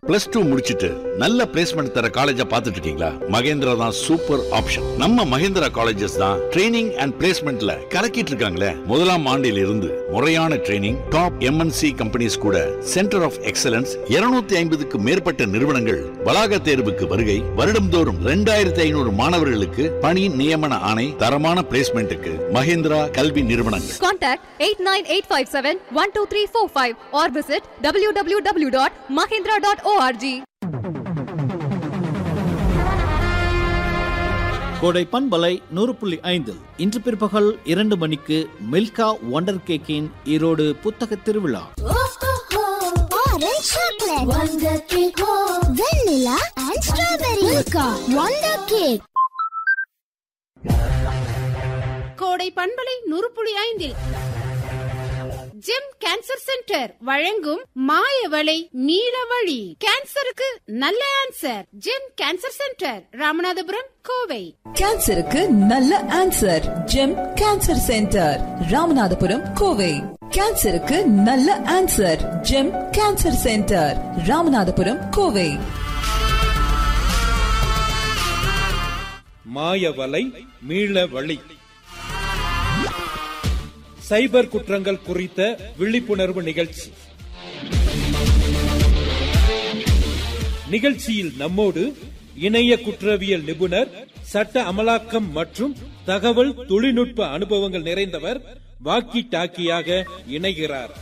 Plus two முடிச்சிட்டு நல்ல placement தர காலேஜா பார்த்துட்டு இருக்கீங்களா மகேந்திரா தான் சூப்பர் ஆப்ஷன் நம்ம மகேந்திரா காலேஜஸ் தான் ட்ரைனிங் அண்ட் பிளேஸ்மெண்ட்ல கலக்கிட்டு இருக்காங்களே முதலாம் ஆண்டில் இருந்து முறையான ட்ரைனிங் டாப் எம்என்சி கம்பெனிஸ் கூட சென்டர் ஆஃப் எக்ஸலன்ஸ் 250 ஐம்பதுக்கு மேற்பட்ட நிறுவனங்கள் வளாக தேர்வுக்கு வருகை வருடம்தோறும் ரெண்டாயிரத்தி ஐநூறு மாணவர்களுக்கு பணி நியமன ஆணை தரமான பிளேஸ்மெண்ட்டுக்கு மகேந்திரா கல்வி நிறுவனங்கள் Contact 89857-12345 or visit www.mahindra.org. கோடை பண்பலை நூறு புள்ளி ஐந்து இன்று பிற்பகல் இரண்டு மணிக்கு மில்கா ஒண்டர் கேக்கின் ஈரோடு புத்தக திருவிழா Orange chocolate, Wonder Cake, Vanilla and Strawberry, Milka, Wonder Cake. கோடை பண்பலை நூறு புள்ளி ஐந்தில் ஜெம் கேன்சர் சென்டர் வழங்கும் மாயவளை மீள வழி கேன்சருக்கு நல்ல answer Gem cancer centre Ramanathapuram Kovai கேன்சருக்கு நல்ல answer Gem cancer centre Ramanathapuram Kovai கேன்சருக்கு நல்ல answer Gem cancer centre Ramanathapuram Kovai மாயவலை மீள வழி சைபர் குற்றங்கள் குறித்த விழிப்புணர்வு நிகழ்ச்சி நிகழ்ச்சியில் நம்மோடு இணைய குற்றவியல் நிபுணர் சட்ட அமலாக்கம் மற்றும் தகவல் தொழில்நுட்ப அனுபவங்கள் நிறைந்தவர் வாக்கி டாக்கியாக இணைகிறார்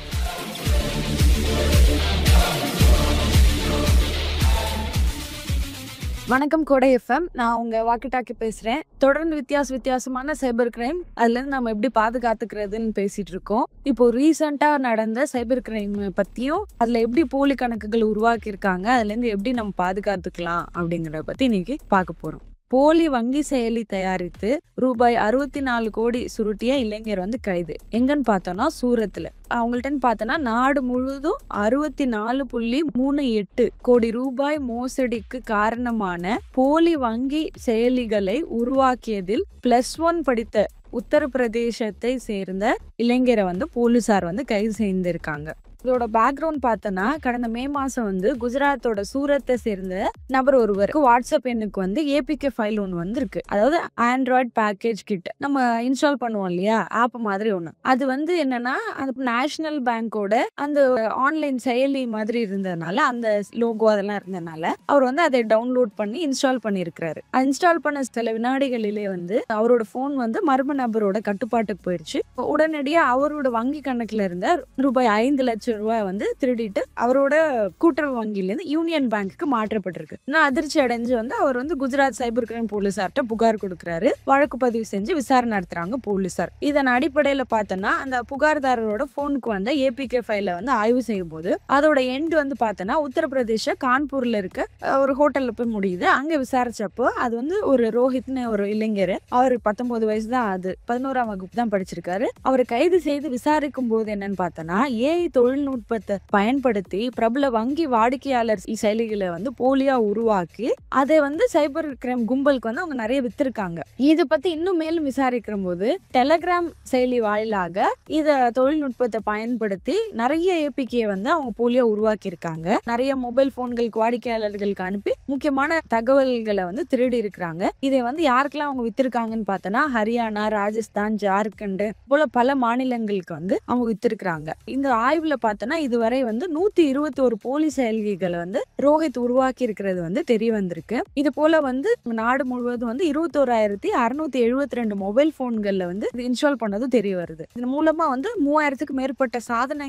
வணக்கம் கோடை எஃப்எம் நான் உங்க வாக்கி டாக்கி பேசுறேன் தொடர்ந்து வித்தியாச வித்தியாசமான சைபர் கிரைம் அதுல இருந்து நம்ம எப்படி பாதுகாத்துக்கிறதுன்னு பேசிட்டு இருக்கோம் இப்போ ரீசெண்டா நடந்த சைபர் கிரைம் பத்தியும் அதுல எப்படி போலி கணக்குகள் உருவாக்கி இருக்காங்க அதுல இருந்து எப்படி நம்ம பாதுகாத்துக்கலாம் அப்படிங்கறத பத்தி இன்னைக்கு பார்க்க போறோம் போலி வங்கி செயலி தயாரித்து ரூபாய் அறுபத்தி நாலு கோடி சுருட்டிய இளைஞர் வந்து கைது எங்கன்னு பார்த்தோம்னா சூரத்ல அவங்கள்ட்ட பார்த்தோன்னா நாடு முழுவதும் அறுபத்தி நாலு புள்ளி மூணு எட்டு கோடி ரூபாய் மோசடிக்கு காரணமான போலி வங்கி செயலிகளை உருவாக்கியதில் பிளஸ் ஒன் படித்த உத்தரப்பிரதேசத்தை சேர்ந்த இளைஞரை வந்து போலீசார் வந்து கைது செய்திருக்காங்க இதோட பேக்ரவுண்ட் பார்த்தோன்னா கடந்த மே மாசம் வந்து குஜராத்தோட சூரத்தை சேர்ந்த நபர் ஒருவருக்கு வாட்ஸ்அப் எண்ணுக்கு வந்து ஏபிகே ஃபைல் ஒன்று வந்திருக்கு அதாவது ஆண்ட்ராய்ட் பேக்கேஜ் கிட் நம்ம இன்ஸ்டால் பண்ணுவோம் இல்லையா ஆப் மாதிரி ஒன்று அது வந்து என்னன்னா அந்த நேஷனல் பேங்கோட அந்த ஆன்லைன் செயலி மாதிரி இருந்ததுனால அந்த லோகோ அதெல்லாம் இருந்ததுனால அவர் வந்து அதை டவுன்லோட் பண்ணி இன்ஸ்டால் பண்ணியிருக்கிறாரு இன்ஸ்டால் பண்ண சில வினாடிகளிலே வந்து அவரோட ஃபோன் வந்து மர்ம நபரோட கட்டுப்பாட்டுக்கு போயிடுச்சு உடனடியா அவரோட வங்கி கணக்குல இருந்த ரூபாய் ஐந்து லட்சம் ரூபாய் வந்து திருடிட்டு அவரோட கூட்டுறவு வங்கியில இருந்து யூனியன் பேங்க்குக்கு மாற்றப்பட்டிருக்கு நான் அதிர்ச்சி அடைஞ்சு வந்து அவர் வந்து குஜராத் சைபர் கிரைம் போலீசார்ட்ட புகார் கொடுக்கறாரு வழக்கு பதிவு செஞ்சு விசாரணை நடத்துறாங்க போலீசார் இதன் அடிப்படையில பார்த்தோன்னா அந்த புகார்தாரரோட போனுக்கு வந்த ஏபிகே ஃபைல வந்து ஆய்வு செய்யும் போது அதோட எண்ட் வந்து பார்த்தோன்னா உத்தரப்பிரதேச கான்பூர்ல இருக்க அஹ், ஒரு ஹோட்டல்ல போய் முடியுது அங்க விசாரிச்சப்போ அது வந்து ஒரு ரோஹித்னு ஒரு இளைஞர் அவர் பத்தொன்பது வயசு தான் அது பதினோராம் வகுப்பு தான் படிச்சிருக்காரு அவர் கைது செய்து விசாரிக்கும் போது என்னன்னு பார்த்தோன்னா ஏஐ தொழில்நுட்பத்தை பயன்படுத்தி பிரபல வங்கி வாடிக்கையாளர் செயலிகளை வந்து போலியா உருவாக்கி அதை வந்து சைபர் கிரைம் கும்பலுக்கு வந்து அவங்க நிறைய வித்திருக்காங்க இதை பத்தி இன்னும் மேலும் விசாரிக்கிற போது டெலகிராம் செயலி வாயிலாக இத தொழில்நுட்பத்தை பயன்படுத்தி நிறைய ஏபிகே வந்து அவங்க போலியா உருவாக்கி இருக்காங்க நிறைய மொபைல் போன்களுக்கு வாடிக்கையாளர்களுக்கு அனுப்பி முக்கியமான தகவல்களை வந்து திருடி இருக்கிறாங்க இதை வந்து யாருக்கெல்லாம் அவங்க வித்திருக்காங்கன்னு பார்த்தோன்னா ஹரியானா ராஜஸ்தான் ஜார்க்கண்ட் போல பல மாநிலங்களுக்கு வந்து அவங்க வித்திருக்கிறாங்க இந்த ஆய்வுல பார்த்தோன்னா இதுவரை வந்து நூத்தி இருபத்தி ஒரு போலி செயலிகளை வந்து ரோஹித் உருவாக்கி இருக்கிறது வந்து தெரிய வந்திருக்கு இது போல வந்து நாடு முழுவதும் வந்து இருபத்தோராயிரத்தி அறுநூத்தி எழுபத்தி ரெண்டு மொபைல் போன்கள்ல வந்து இன்ஸ்டால் பண்ணதும் தெரிய வருது இதன் மூலமா வந்து மூவாயிரத்துக்கு மேற்பட்ட சாதனை